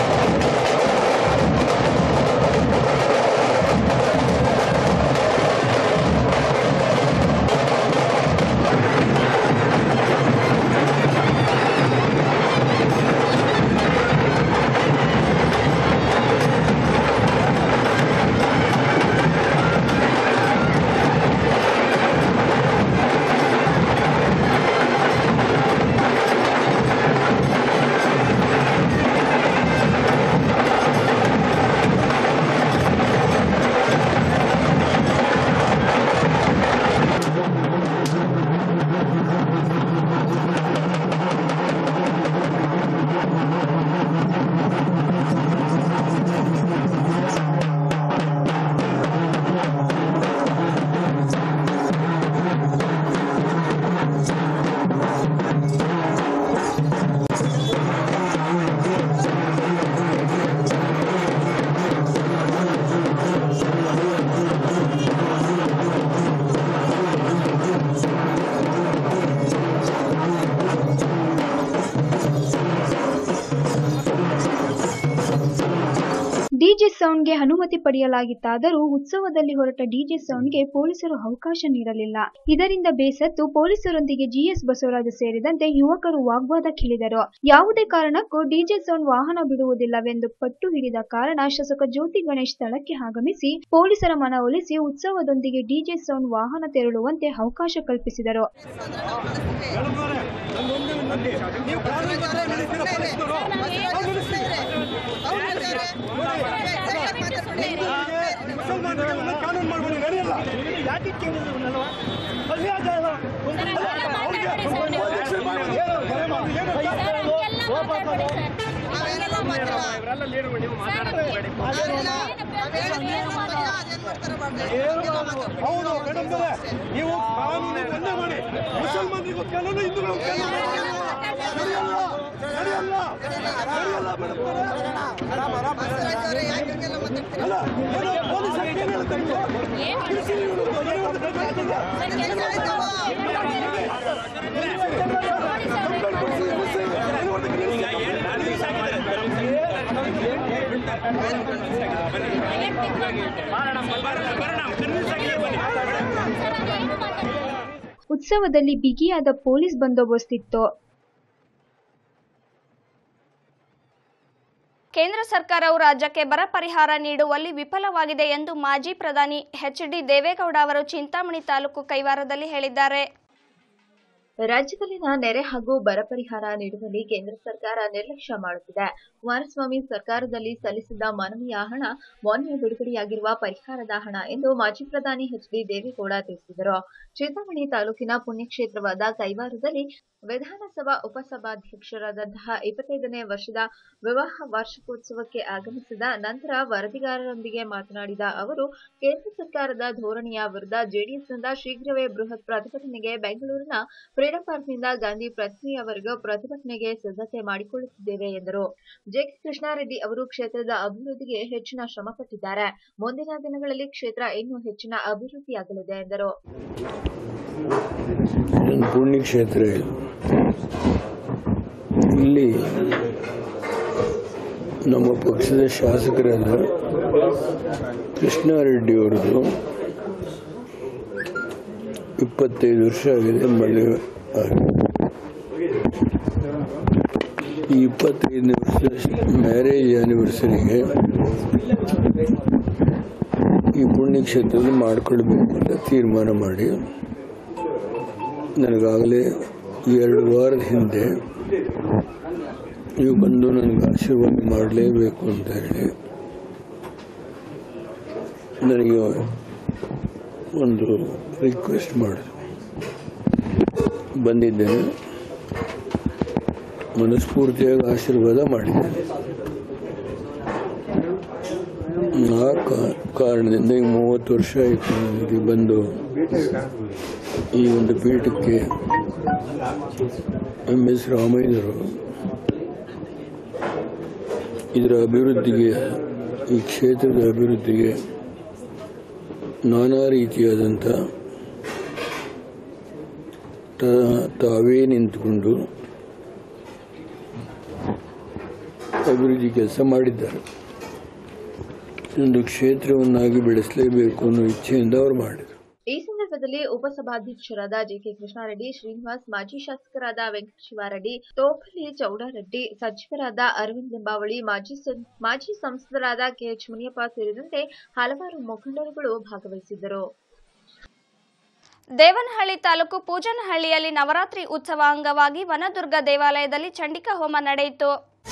ಡಿಜೆ ಸೌಂಡ್ಗೆ ಅನುಮತಿ ಪಡೆಯಲಾಗಿತ್ತಾದರೂ ಉತ್ಸವದಲ್ಲಿ ಹೊರಟ ಡಿಜೆ ಸೌಂಡ್ಗೆ ಪೊಲೀಸರು ಅವಕಾಶ ನೀಡಲಿಲ್ಲ ಇದರಿಂದ ಬೇಸತ್ತು ಪೊಲೀಸರೊಂದಿಗೆ ಜಿಎಸ್ ಬಸವರಾಜು ಸೇರಿದಂತೆ ಯುವಕರು ವಾಗ್ವಾದಕ್ಕಿಳಿದರು ಯಾವುದೇ ಕಾರಣಕ್ಕೂ ಡಿಜೆ ಸೌಂಡ್ ವಾಹನ ಬಿಡುವುದಿಲ್ಲವೆಂದು ಪಟ್ಟು ಹಿಡಿದ ಕಾರಣ ಶಾಸಕ ಜ್ಯೋತಿ ಗಣೇಶ್ ಸ್ಥಳಕ್ಕೆ ಆಗಮಿಸಿ ಪೊಲೀಸರ ಮನವೊಲಿಸಿ ಉತ್ಸವದೊಂದಿಗೆ ಡಿಜೆ ಸೌಂಡ್ ವಾಹನ ತೆರಳುವಂತೆ ಅವಕಾಶ ಕಲ್ಪಿಸಿದರು ಕಾನೂನು ಮಾಡ್ಕೊಂಡು ನಡೆಯಲ್ಲ ಯಾಕೆ ಕೇಳಿದ್ರು ಹೌದು ಮೇಡಮ್ ನೀವು ಕಾನೂನು ಬಂದೇ ಮಾಡಿ ಮುಸಲ್ಮಾನರಿಗೂ ಕಾನೂನು ಹಿಂದೂಗಳು ನಡೆಯಲ್ಲ ನಡೆಯಲ್ಲ ನಡೆಯಲ್ಲ ಮೇಡಮ್ ಅಲ್ಲ ಏನೋ ಪೊಲೀಸ್ ಏನ್ ಹೇಳ್ತಾರೆ ತಿಳಿಸಿ ಇವ್ರು ಏನು ಅಂತ ಬೇಕಾಗಿಲ್ಲ. ಉತ್ಸವದಲ್ಲಿ ಬಿಗಿಯಾದ ಪೊಲೀಸ್ ಬಂದೋಬಸ್ತ್ ಇತ್ತು ಕೇಂದ್ರ ಸರ್ಕಾರವು ರಾಜ್ಯಕ್ಕೆ ಬರ ಪರಿಹಾರ ನೀಡುವಲ್ಲಿ ವಿಫಲವಾಗಿದೆ ಎಂದು ಮಾಜಿ ಪ್ರಧಾನಿ ಎಚ್ ಡಿ ದೇವೇಗೌಡ ಅವರು ಚಿಂತಾಮಣಿ ತಾಲೂಕು ಕೈವಾರದಲ್ಲಿ ಹೇಳಿದ್ದಾರೆ ರಾಜ್ಯದಲ್ಲಿನ ನೆರೆ ಹಾಗೂ ಬರ ಪರಿಹಾರ ನೀಡುವಲ್ಲಿ ಕೇಂದ್ರ ಸರ್ಕಾರ ನಿರ್ಲಕ್ಷ್ಯ ಮಾಡುತ್ತಿದೆ ಕುಮಾರಸ್ವಾಮಿ ಸರ್ಕಾರದಲ್ಲಿ ಸಲ್ಲಿಸಿದ್ದ ಮನವಿಯ ಹಣ ಮೊನ್ನೆ ಬಿಡುಗಡೆಯಾಗಿರುವ ಪರಿಹಾರದ ಹಣ ಎಂದು ಮಾಜಿ ಪ್ರಧಾನಿ ಎಚ್ ಡಿ ದೇವೇಗೌಡ ತಿಳಿಸಿದರು ಚಿಂತಾಮಣಿ ತಾಲೂಕಿನ ಪುಣ್ಯಕ್ಷೇತ್ರವಾದ ಕೈವಾರದಲ್ಲಿ ವಿಧಾನಸಭಾ ಉಪಸಭಾಧ್ಯಕ್ಷರಾದಂತಹ ಇಪ್ಪತ್ತೈದನೇ ವರ್ಷದ ವಿವಾಹ ವಾರ್ಷಿಕೋತ್ಸವಕ್ಕೆ ಆಗಮಿಸಿದ ನಂತರ ವರದಿಗಾರರೊಂದಿಗೆ ಮಾತನಾಡಿದ ಅವರು ಕೇಂದ್ರ ಸರ್ಕಾರದ ಧೋರಣೆಯ ವಿರುದ್ಧ ಜೆಡಿಎಸ್ನಿಂದ ಶೀಘ್ರವೇ ಬೃಹತ್ ಪ್ರತಿಭಟನೆಗೆ ಬೆಂಗಳೂರಿನ ಫ್ರೀಡಂ ಪಾರ್ಕ್ನಿಂದ ಗಾಂಧಿ ಪ್ರತಿಮೆಯವರೆಗೂ ಪ್ರತಿಭಟನೆಗೆ ಸಿದ್ಧತೆ ಮಾಡಿಕೊಳ್ಳುತ್ತಿದ್ದೇವೆ ಎಂದರು ಜೆಕೆ ಕೃಷ್ಣಾರೆಡ್ಡಿ ಅವರು ಕ್ಷೇತ್ರದ ಅಭಿವೃದ್ಧಿಗೆ ಹೆಚ್ಚಿನ ಶ್ರಮ ಪಟ್ಟಿದ್ದಾರೆ ಮುಂದಿನ ದಿನಗಳಲ್ಲಿ ಕ್ಷೇತ್ರ ಇನ್ನೂ ಹೆಚ್ಚಿನ ಅಭಿವೃದ್ಧಿಯಾಗಲಿದೆ ಎಂದರು ಇದೊಂದು ಪುಣ್ಯಕ್ಷೇತ್ರ ಇದು ಇಲ್ಲಿ ನಮ್ಮ ಪಕ್ಷದ ಶಾಸಕರಾದ ಕೃಷ್ಣಾರೆಡ್ಡಿ ಅವರದು ಇಪ್ಪತ್ತೈದು ವರ್ಷ ಆಗಿದೆ ಮದುವೆ ಆಗಿದೆ ಈ ಇಪ್ಪತ್ತೈದನೇ ವರ್ಷದ ಮ್ಯಾರೇಜ್ ಆ್ಯನಿವರ್ಸರಿಗೆ ಈ ಪುಣ್ಯಕ್ಷೇತ್ರದಲ್ಲಿ ಮಾಡಿಕೊಳ್ಬೇಕು ಅಂತ ತೀರ್ಮಾನ ಮಾಡಿ ನನಗಾಗಲೇ ಎರಡು ವಾರದ ಹಿಂದೆ ನೀವು ಬಂದು ನನಗೆ ಆಶೀರ್ವಾದ ಮಾಡಲೇಬೇಕು ಅಂತ ಹೇಳಿ ನನಗೆ ಒಂದು ರಿಕ್ವೆಸ್ಟ್ ಮಾಡಿದ್ರು ಬಂದಿದ್ದೇನೆ ಮನಸ್ಫೂರ್ತಿಯಾಗಿ ಆಶೀರ್ವಾದ ಮಾಡಿದ್ದೇನೆ ಆ ಕಾ- ಕಾರಣದಿಂದ ಈಗ ಮೂವತ್ತು ವರ್ಷ ಆಯಿತು ನನಗೆ ಬಂದು ಈ ಒಂದು ಪೀಠಕ್ಕೆ ಎಂ ಎಸ್ ರಾಮಯ್ಯರು ಇದರ ಅಭಿವೃದ್ಧಿಗೆ ಈ ಕ್ಷೇತ್ರದ ಅಭಿವೃದ್ಧಿಗೆ ನಾನಾ ರೀತಿಯಾದಂಥ ತ- ತಾವೇ ನಿಂತುಕೊಂಡು ಅಭಿವೃದ್ಧಿ ಕೆಲಸ ಮಾಡಿದ್ದಾರೆ ಒಂದು ಕ್ಷೇತ್ರವನ್ನಾಗಿ ಬೆಳೆಸಲೇಬೇಕು ಅನ್ನೋ ಇಚ್ಛೆಯಿಂದ ಅವರು ಮಾಡಿದರು ಈ ಸಂದರ್ಭದಲ್ಲಿ ಉಪಸಭಾಧ್ಯಕ್ಷರಾದ ಜೆಕೆ ಕೃಷ್ಣಾರೆಡ್ಡಿ ಶ್ರೀನಿವಾಸ್ ಮಾಜಿ ಶಾಸಕರಾದ ವೆಂಕಟ ಶಿವಾರೆಡ್ಡಿ ತೋಪಲ್ಲಿ ಚೌಡಾರೆಡ್ಡಿ ಸಚಿವರಾದ ಅರವಿಂದ್ ಲಿಂಬಾವಳಿ ಮಾಜಿ ಸಂ- ಮಾಜಿ ಸಂಸದರಾದ ಕೆಎಚ್ ಮುನಿಯಪ್ಪ ಸೇರಿದಂತೆ ಹಲವಾರು ಮುಖಂಡರುಗಳು ಭಾಗವಹಿಸಿದ್ದರು ದೇವನಹಳ್ಳಿ ತಾಲೂಕು ಪೂಜನಹಳ್ಳಿಯಲ್ಲಿ ನವರಾತ್ರಿ ಉತ್ಸವ ಅಂಗವಾಗಿ ವನದುರ್ಗ ದೇವಾಲಯದಲ್ಲಿ ಚಂಡಿಕಾ ಹೋಮ ನಡೆಯಿತು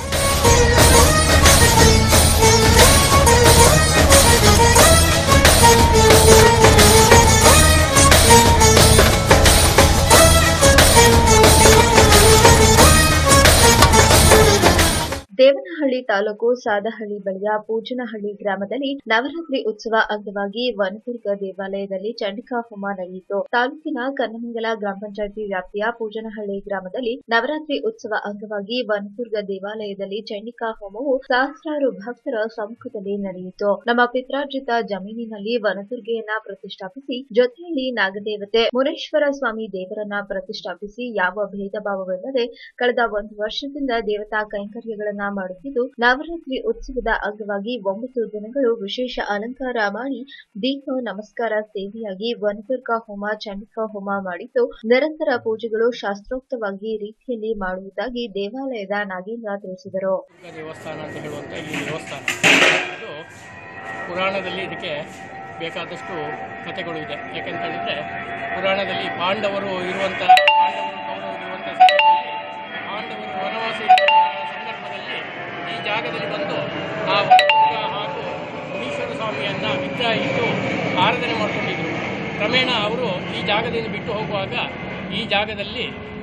ದೇವನಹಳ್ಳಿ ತಾಲೂಕು ಸಾದಹಳ್ಳಿ ಬಳಿಯ ಪೂಜನಹಳ್ಳಿ ಗ್ರಾಮದಲ್ಲಿ ನವರಾತ್ರಿ ಉತ್ಸವ ಅಂಗವಾಗಿ ವನದುರ್ಗ ದೇವಾಲಯದಲ್ಲಿ ಚಂಡಿಕಾ ಹೋಮ ನಡೆಯಿತು ತಾಲೂಕಿನ ಕನ್ನಮಂಗಲ ಗ್ರಾಮ ಪಂಚಾಯತಿ ವ್ಯಾಪ್ತಿಯ ಪೂಜನಹಳ್ಳಿ ಗ್ರಾಮದಲ್ಲಿ ನವರಾತ್ರಿ ಉತ್ಸವ ಅಂಗವಾಗಿ ವನದುರ್ಗ ದೇವಾಲಯದಲ್ಲಿ ಚಂಡಿಕಾ ಹೋಮವು ಸಹಸ್ರಾರು ಭಕ್ತರ ಸಮ್ಮುಖದಲ್ಲಿ ನಡೆಯಿತು ನಮ್ಮ ಪಿತ್ರಾರ್ಜಿತ ಜಮೀನಿನಲ್ಲಿ ವನದುರ್ಗೆಯನ್ನ ಪ್ರತಿಷ್ಠಾಪಿಸಿ ಜೊತೆಯಲ್ಲಿ ನಾಗದೇವತೆ ಮುನೇಶ್ವರ ಸ್ವಾಮಿ ದೇವರನ್ನ ಪ್ರತಿಷ್ಠಾಪಿಸಿ ಯಾವ ಭೇದ ಭಾವವಿಲ್ಲದೆ ಕಳೆದ ಒಂದು ವರ್ಷದಿಂದ ದೇವತಾ ಕೈಂಕರ್ಯಗಳನ್ನ ಮಾಡುತ್ತಿದ್ದು ನವರಾತ್ರಿ ಉತ್ಸವದ ಅಂಗವಾಗಿ ಒಂಬತ್ತು ದಿನಗಳು ವಿಶೇಷ ಅಲಂಕಾರ ಮಾಡಿ ದೀಪ ನಮಸ್ಕಾರ ಸೇವೆಯಾಗಿ ವನದುರ್ಗಾ ಹೋಮ ಚಂಡಿಕಾ ಹೋಮ ಮಾಡಿದ್ದು ನಿರಂತರ ಪೂಜೆಗಳು ಶಾಸ್ತ್ರೋಕ್ತವಾಗಿ ರೀತಿಯಲ್ಲಿ ಮಾಡುವುದಾಗಿ ದೇವಾಲಯದ ನಾಗೇಂದ್ರ ತಿಳಿಸಿದರು ದೇವಸ್ಥಾನ ಅಂತ ಹೇಳುವಂಥ ಈ ದೇವಸ್ಥಾನ ಇದು ಪುರಾಣದಲ್ಲಿ ಇದಕ್ಕೆ ಬೇಕಾದಷ್ಟು ಕಥೆಗಳು ಇದೆ ಯಾಕೆಂತ ಹೇಳಿದ್ರೆ ಪುರಾಣದಲ್ಲಿ ಪಾಂಡವರು ಇರುವಂಥ ಪಾಂಡವರು ಕೌರವರು ಇರುವಂಥ ಸಮಯದಲ್ಲಿ ಪಾಂಡವರು ವನವಾಸ ಇರುವಂಥ ಸಂದರ್ಭದಲ್ಲಿ ಈ ಜಾಗದಲ್ಲಿ ಬಂದು ಆ ವನದುರ್ಗ ಹಾಗೂ ಮುನೀಶ್ವರ ಸ್ವಾಮಿಯನ್ನ ವಿಗ್ರಹ ಇಟ್ಟು ಆರಾಧನೆ ಮಾಡಿಕೊಂಡಿದ್ರು ಕ್ರಮೇಣ ಅವರು ಈ ಜಾಗದಿಂದ ಬಿಟ್ಟು ಹೋಗುವಾಗ ಈ ಜಾಗದಲ್ಲಿ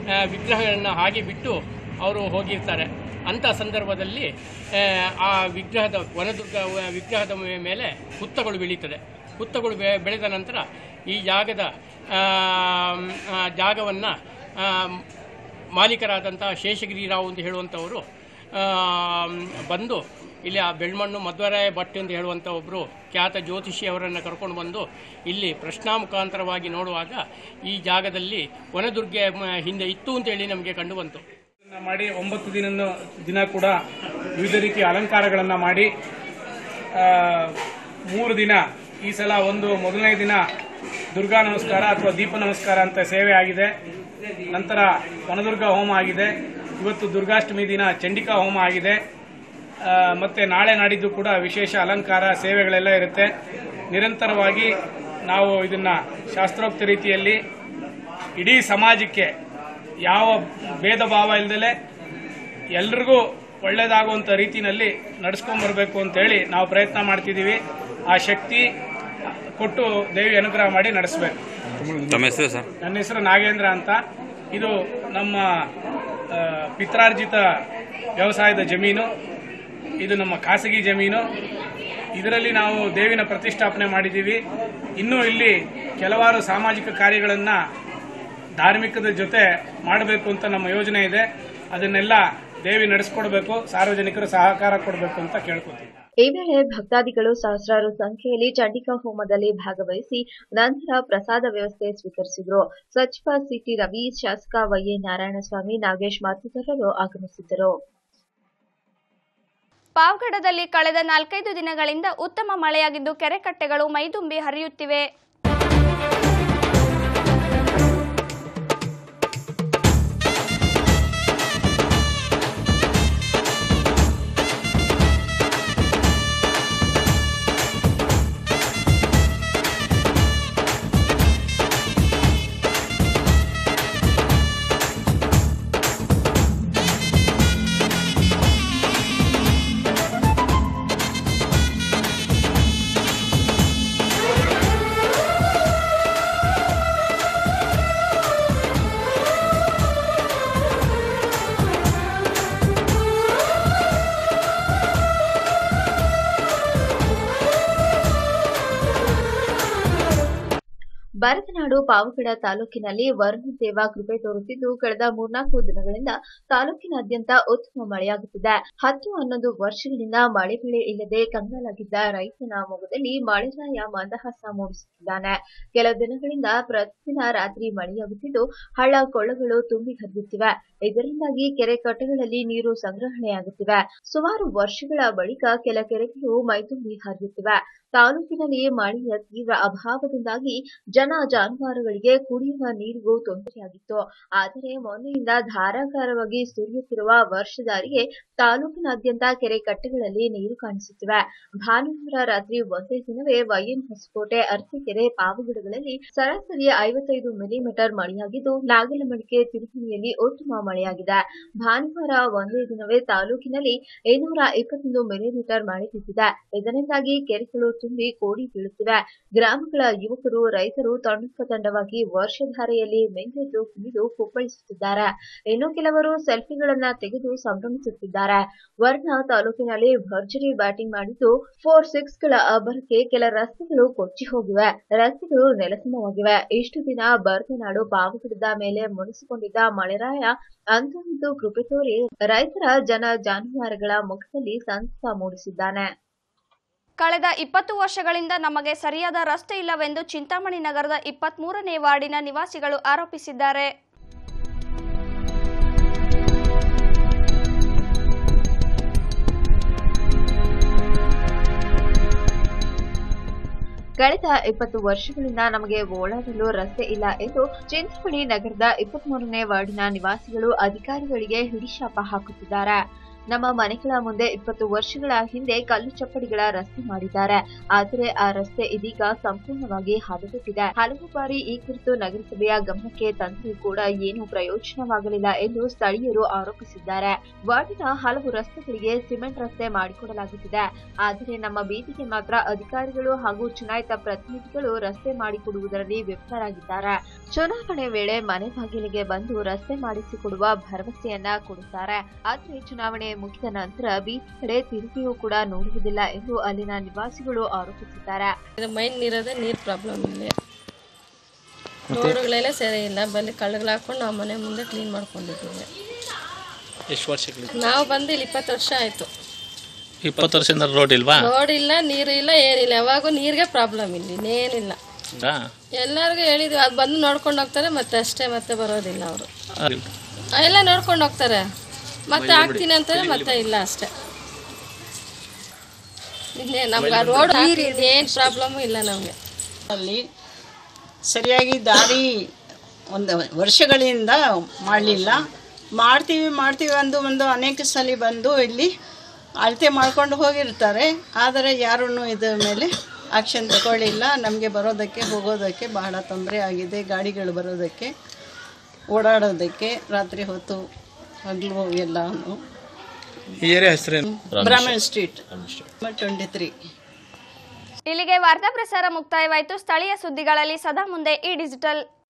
ಆ, ವಿಗ್ರಹಗಳನ್ನು ಹಾಗೆ ಬಿಟ್ಟು ಅವರು ಹೋಗಿರ್ತಾರೆ ಅಂಥ ಸಂದರ್ಭದಲ್ಲಿ ಆ, ಆ ವಿಗ್ರಹದ ವನದುರ್ಗ ವ- ವಿಗ್ರಹದ ಮೇ- ಮೇಲೆ ಹುತ್ತಗಳು ಬೆಳೀತದೆ ಹುತ್ತಗಳು ಬೆ ಬೆಳೆದ ನಂತರ ಈ ಜಾಗದ ಜಾಗವನ್ನು ಮಾಲೀಕರಾದಂಥ ಶೇಷಗಿರಿ ರಾವ್ ಅಂತ ಹೇಳುವಂಥವರು ಆ, ಬಂದು ಇಲ್ಲಿ ಆ ಬೆಳ್ಮಣ್ಣು ಮಧ್ವರಾಯ ಭಟ್ ಅಂತ ಹೇಳುವಂಥ ಒಬ್ಬರು ಖ್ಯಾತ ಜ್ಯೋತಿಷಿ ಅವರನ್ನು ಕರ್ಕೊಂಡು ಬಂದು ಇಲ್ಲಿ ಪ್ರಶ್ನಾ ಮುಖಾಂತರವಾಗಿ ನೋಡುವಾಗ ಈ ಜಾಗದಲ್ಲಿ ವನದುರ್ಗೆ ಮ- ಹಿಂದೆ ಇತ್ತು ಅಂತೇಳಿ ನಮಗೆ ಕಂಡು ಬಂತು ಮಾಡಿ ಒಂಬತ್ತು ದಿನ ದಿನ ಕೂಡ ವಿವಿಧ ರೀತಿಯ ಅಲಂಕಾರಗಳನ್ನು ಮಾಡಿ ಆ, ಮೂರು ದಿನ ಈ ಸಲ ಒಂದು ಮೊದಲನೇ ದಿನ ದುರ್ಗಾ ನಮಸ್ಕಾರ ಅಥವಾ ದೀಪ ನಮಸ್ಕಾರ ಅಂತ ಸೇವೆ ಆಗಿದೆ ನಂತರ ವನದುರ್ಗ ಹೋಮ ಆಗಿದೆ ಇವತ್ತು ದುರ್ಗಾಷ್ಟಮಿ ದಿನ ಚಂಡಿಕಾ ಹೋಮ ಆಗಿದೆ ಆ, ಮತ್ತೆ ನಾಳೆ ನಾಡಿದ್ದು ಕೂಡ ವಿಶೇಷ ಅಲಂಕಾರ ಸೇವೆಗಳೆಲ್ಲ ಇರುತ್ತೆ ನಿರಂತರವಾಗಿ ನಾವು ಇದನ್ನ ಶಾಸ್ತ್ರೋಕ್ತ ರೀತಿಯಲ್ಲಿ ಇಡೀ ಸಮಾಜಕ್ಕೆ ಯಾವ ಭೇದ ಭಾವ ಇಲ್ದಲೆ ಎಲ್ರಿಗೂ ಒಳ್ಳೇದಾಗುವಂಥ ರೀತಿಯಲ್ಲಿ ನಡ್ಸ್ಕೊಂಡ್ಬರ್ಬೇಕು ಅಂತೇಳಿ ನಾವು ಪ್ರಯತ್ನ ಮಾಡ್ತಿದ್ದೀವಿ ಆ ಶಕ್ತಿ ಕೊಟ್ಟು ದೇವಿ ಅನುಗ್ರಹ ಮಾಡಿ ನಡೆಸಬೇಕು ತಮ್ಮ ಹೆಸರು ಸರ್ ನನ್ನ ಹೆಸರು ನಾಗೇಂದ್ರ ಅಂತ ಇದು ನಮ್ಮ ಆ, ಪಿತ್ರಾರ್ಜಿತ ವ್ಯವಸಾಯದ ಜಮೀನು ಇದು ನಮ್ಮ ಖಾಸಗಿ ಜಮೀನು ಇದರಲ್ಲಿ ನಾವು ದೇವಿನ ಪ್ರತಿಷ್ಠಾಪನೆ ಮಾಡಿದ್ದೀವಿ ಇನ್ನೂ ಇಲ್ಲಿ ಕೆಲವಾರು ಸಾಮಾಜಿಕ ಕಾರ್ಯಗಳನ್ನು ಧಾರ್ಮಿಕದ ಜೊತೆ ಮಾಡಬೇಕು ಅಂತ ನಮ್ಮ ಯೋಜನೆ ಇದೆ ಅದನ್ನೆಲ್ಲ ದೇವಿ ನಡೆಸ್ಕೊಡ್ಬೇಕು ಸಾರ್ವಜನಿಕರು ಸಹಕಾರ ಕೊಡಬೇಕು ಅಂತ ಕೇಳ್ಕೊತೀವಿ ಈ ವೇಳೆ ಭಕ್ತಾದಿಗಳು ಸಹಸ್ರಾರು ಸಂಖ್ಯೆಯಲ್ಲಿ ಚಂಡಿಕಾ ಹೋಮದಲ್ಲಿ ಭಾಗವಹಿಸಿ ನಂತರ ಪ್ರಸಾದ ವ್ಯವಸ್ಥೆ ಸ್ವೀಕರಿಸಿದರು ಸಚಿವ ಸಿಟಿ ರವಿ ಶಾಸಕ ವೈಎ ನಾರಾಯಣಸ್ವಾಮಿ ನಾಗೇಶ್ ಮತ್ತಿತರರು ಆಗಮಿಸಿದ್ದರು ಪಾವಗಡದಲ್ಲಿ ಕಳೆದ ನಾಲ್ಕೈದು ದಿನಗಳಿಂದ ಉತ್ತಮ ಮಳೆಯಾಗಿದ್ದು ಕೆರೆಕಟ್ಟೆಗಳು ಮೈದುಂಬಿ ಹರಿಯುತ್ತಿವೆ ಭರತನಾಡು ಪಾವಗಡ ತಾಲೂಕಿನಲ್ಲಿ ವರುಣದೇವ ಕೃಪೆ ತೋರುತ್ತಿದ್ದು ಕಳೆದ ಮೂರ್ನಾಲ್ಕು ದಿನಗಳಿಂದ ತಾಲೂಕಿನಾದ್ಯಂತ ಉತ್ತಮ ಮಳೆಯಾಗುತ್ತಿದೆ ಹತ್ತು ಹನ್ನೊಂದು ವರ್ಷಗಳಿಂದ ಮಳೆ ಬೆಳೆ ಇಲ್ಲದೆ ಕಂಗಾಲಾಗಿದ್ದ ರೈತನ ಮೊಗದಲ್ಲಿ ಮಳೆರಾಯ ಮಂದಹಾಸ ಮೂಡಿಸುತ್ತಿದ್ದಾನೆ ಕೆಲ ದಿನಗಳಿಂದ ಪ್ರತಿದಿನ ರಾತ್ರಿ ಮಳೆಯಾಗುತ್ತಿದ್ದು ಹಳ್ಳ ಕೊಳ್ಳಗಳು ತುಂಬಿ ಹರಿಯುತ್ತಿವೆ ಇದರಿಂದಾಗಿ ಕೆರೆ ಕಟ್ಟೆಗಳಲ್ಲಿ ನೀರು ಸಂಗ್ರಹಣೆಯಾಗುತ್ತಿವೆ ಸುಮಾರು ವರ್ಷಗಳ ಬಳಿಕ ಕೆಲ ಕೆರೆಗಳು ಮೈದುಂಬಿ ಹರಿಯುತ್ತಿವೆ ತಾಲೂಕಿನಲ್ಲಿ ಮಳೆಯ ತೀವ್ರ ಅಭಾವದಿಂದಾಗಿ ಜನ ಜಾನುವಾರುಗಳಿಗೆ ಕುಡಿಯುವ ನೀರಿಗೂ ತೊಂದರೆಯಾಗಿತ್ತು ಆದರೆ ಮೊನ್ನೆಯಿಂದ ಧಾರಾಕಾರವಾಗಿ ಸುರಿಯುತ್ತಿರುವ ವರ್ಷಧಾರಿಗೆ ತಾಲೂಕಿನಾದ್ಯಂತ ಕೆರೆ ಕಟ್ಟೆಗಳಲ್ಲಿ ನೀರು ಕಾಣಿಸುತ್ತಿವೆ ಭಾನುವಾರ ರಾತ್ರಿ ಒಂದೇ ದಿನವೇ ವೈಎನ್ ಹೊಸಕೋಟೆ ಅರಸೀಕೆರೆ ಪಾವಗಡಗಳಲ್ಲಿ ಸರಾಸರಿ ಐವತ್ತೈದು ಮಿಲಿಮೀಟರ್ ಮಳೆಯಾಗಿದ್ದು ನಾಗಲಮಡಿಕೆ ತಿರುಪತಿಯಲ್ಲಿ ಉತ್ತಮ ಮಳೆಯಾಗಿದೆ ಭಾನುವಾರ ಒಂದೇ ದಿನವೇ ತಾಲೂಕಿನಲ್ಲಿ ಐನೂರ ಇಪ್ಪತ್ತೊಂದು ಮಿಲಿಮೀಟರ್ ಮಳೆ ಬಿದ್ದಿದೆ ಇದರಿಂದಾಗಿ ಕೆರೆಗಳು ತುಂಬಿ ಕೋಡಿ ಬೀಳುತ್ತಿವೆ ಗ್ರಾಮಗಳ ಯುವಕರು ರೈತರು ತಂಡೋಪತಂಡವಾಗಿ ವರ್ಷಧಾರೆಯಲ್ಲಿ ಮೆಂಗೆದ್ದು ಕುಣಿದು ಕುಪ್ಪಳಿಸುತ್ತಿದ್ದಾರೆ ಇನ್ನು ಕೆಲವರು ಸೆಲ್ಫಿಗಳನ್ನ ತೆಗೆದು ಸಂಭ್ರಮಿಸುತ್ತಿದ್ದಾರೆ ವರ್ಣ ತಾಲೂಕಿನಲ್ಲಿ ಭರ್ಜರಿ ಬ್ಯಾಟಿಂಗ್ ಮಾಡಿದ್ದು ಫೋರ್ ಸಿಕ್ಸ್ ಗಳ ಅಬ್ಬರಕ್ಕೆ ಕೆಲ ರಸ್ತೆಗಳು ಕೊಚ್ಚಿ ಹೋಗಿವೆ ರಸ್ತೆಗಳು ನೆಲಸಮವಾಗಿವೆ ಇಷ್ಟು ದಿನ ಬರ್ತನಾಡು ಪಾವಗಡದ ಮೇಲೆ ಮುನಿಸಿಕೊಂಡಿದ್ದ ಮಳೆರಾಯ ಅಂತೂ ಕೃಪೆ ತೋರಿ ರೈತರ ಜನ ಜಾನುವಾರುಗಳ ಮುಖದಲ್ಲಿ ಸಂತಸ ಮೂಡಿಸಿದ್ದಾನೆ ಕಳೆದ ಇಪ್ಪತ್ತು ವರ್ಷಗಳಿಂದ ನಮಗೆ ಸರಿಯಾದ ರಸ್ತೆ ಇಲ್ಲವೆಂದು ಚಿಂತಾಮಣಿ ನಗರದ ಇಪ್ಪತ್ಮೂರನೇ ವಾರ್ಡಿನ ನಿವಾಸಿಗಳು ಆರೋಪಿಸಿದ್ದಾರೆ ಕಳೆದ ಇಪ್ಪತ್ತು ವರ್ಷಗಳಿಂದ ನಮಗೆ ಓಡಾಡಲು ರಸ್ತೆ ಇಲ್ಲ ಎಂದು ಚಿಂತಾಮಣಿ ನಗರದ ಇಪ್ಪತ್ಮೂರನೇ ವಾರ್ಡಿನ ನಿವಾಸಿಗಳು ಅಧಿಕಾರಿಗಳಿಗೆ ಹಿಡಿಶಾಪ ಹಾಕುತ್ತಿದ್ದಾರೆ ನಮ್ಮ ಮನೆಗಳ ಮುಂದೆ ಇಪ್ಪತ್ತು ವರ್ಷಗಳ ಹಿಂದೆ ಕಲ್ಲು ಚಪ್ಪಡಿಗಳ ರಸ್ತೆ ಮಾಡಿದ್ದಾರೆ ಆದರೆ ಆ ರಸ್ತೆ ಇದೀಗ ಸಂಪೂರ್ಣವಾಗಿ ಹದಗೆಟ್ಟಿದೆ ಹಲವು ಬಾರಿ ಈ ಕುರಿತು ನಗರಸಭೆಯ ಗಮನಕ್ಕೆ ತಂದರೂ ಕೂಡ ಏನೂ ಪ್ರಯೋಜನವಾಗಲಿಲ್ಲ ಎಂದು ಸ್ಥಳೀಯರು ಆರೋಪಿಸಿದ್ದಾರೆ ವಾರ್ಡಿನ ಹಲವು ರಸ್ತೆಗಳಿಗೆ ಸಿಮೆಂಟ್ ರಸ್ತೆ ಮಾಡಿಕೊಡಲಾಗುತ್ತಿದೆ ಆದರೆ ನಮ್ಮ ಬೀದಿಗೆ ಮಾತ್ರ ಅಧಿಕಾರಿಗಳು ಹಾಗೂ ಚುನಾಯಿತ ಪ್ರತಿನಿಧಿಗಳು ರಸ್ತೆ ಮಾಡಿಕೊಡುವುದರಲ್ಲಿ ವಿಫಲರಾಗಿದ್ದಾರೆ ಚುನಾವಣೆ ವೇಳೆ ಮನೆ ಬಾಗಿಲಿಗೆ ಬಂದು ರಸ್ತೆ ಮಾಡಿಸಿಕೊಡುವ ಭರವಸೆಯನ್ನ ಕೊಡುತ್ತಾರೆ ಆದರೆ ಚುನಾವಣೆ ಮುಗಿದ ನಂತರ ಬೀದಿ ಕಡೆ ತಿರುಗಿಯೂ ಕೂಡ ನೋಡುವುದಿಲ್ಲ ಎಂದು ಅಲ್ಲಿನ ನಿವಾಸಿಗಳು ಆರೋಪಿಸಿದ್ದಾರೆ ಇದು ಮೈನ್ ನೀರದೇ ನೀರು ಪ್ರಾಬ್ಲಮ್ ಇಲ್ಲಿ ರೋಡ್ಗಳೆಲ್ಲ ಸರಿ ಇಲ್ಲ ಬಲ್ಲಿ ಕಳ್ಳಗಳು ಹಾಕೊಂಡು ನಾವು ಮನೆ ಮುಂದೆ ಕ್ಲೀನ್ ಮಾಡ್ಕೊಂಡಿದ್ದೀವಿ ಎಷ್ಟು ವರ್ಷಗಳಿಂದ ನಾವು ಬಂದು ಇಲ್ಲಿ ಇಪ್ಪತ್ತು ವರ್ಷ ಆಯಿತು ಇಪ್ಪತ್ತು ವರ್ಷದಿಂದ ರೋಡ್ ಇಲ್ವಾ ರೋಡ್ ಇಲ್ಲ ನೀರು ಇಲ್ಲ ಏನಿಲ್ಲ ಯಾವಾಗೂ ನೀರಿಗೆ ಪ್ರಾಬ್ಲಮ್ ಇಲ್ಲಿ ಇನ್ನೇನಿಲ್ಲ ಹೌದಾ? ಎಲ್ಲರಿಗೂ ಹೇಳಿದ್ವಿ ಅದು ಬಂದು ನೋಡ್ಕೊಂಡು ಹೋಗ್ತಾರೆ ಮತ್ತೆ ಅಷ್ಟೇ ಮತ್ತೆ ಬರೋದಿಲ್ಲ ಅವರು ಆ, ಎಲ್ಲ ನೋಡ್ಕೊಂಡು ಹೋಗ್ತಾರೆ ಮತ್ತೆ ಆಗ್ತೀನಿ ಅಂತಾರೆ ಮತ್ತೆ ಇಲ್ಲ ಅಷ್ಟೇ ಇನ್ನೇ ನಮ್ಗೆ ರೋಡ್ ಏನು ಪ್ರಾಬ್ಲಮ್ಮು ಇಲ್ಲ ನಮಗೆ ಅಲ್ಲಿ ಸರಿಯಾಗಿ ದಾರಿ ಒಂದು ವರ್ಷಗಳಿಂದ ಮಾಡಲಿಲ್ಲ ಮಾಡ್ತೀವಿ ಮಾಡ್ತೀವಿ ಅಂದು ಒಂದು ಅನೇಕ ಸಲ ಬಂದು ಇಲ್ಲಿ ಅಳತೆ ಮಾಡ್ಕೊಂಡು ಹೋಗಿರ್ತಾರೆ ಆದರೆ ಯಾರೂ ಇದ್ರ ಮೇಲೆ ಆಕ್ಷನ್ ತಗೊಳ್ಳಿಲ್ಲ ನಮಗೆ ಬರೋದಕ್ಕೆ ಹೋಗೋದಕ್ಕೆ ಬಹಳ ತೊಂದರೆ ಆಗಿದೆ ಗಾಡಿಗಳು ಬರೋದಕ್ಕೆ ಓಡಾಡೋದಕ್ಕೆ ರಾತ್ರಿ ಹೊತ್ತು ಹಗಲು ಎಲ್ಲಾನು ಈ ಏರಿಯಾ ಹೆಸರೇನು ಬ್ರಾಹ್ಮಣ್ ಸ್ಟ್ರೀಟ್ ಟ್ವೆಂಟಿ ತ್ರೀ ಇಲ್ಲಿಗೆ ವಾರ್ತಾ ಪ್ರಸಾರ ಮುಕ್ತಾಯವಾಯಿತು ಸ್ಥಳೀಯ ಸುದ್ದಿಗಳಲ್ಲಿ ಸದಾ ಮುಂದೆ ಈ ಡಿಜಿಟಲ್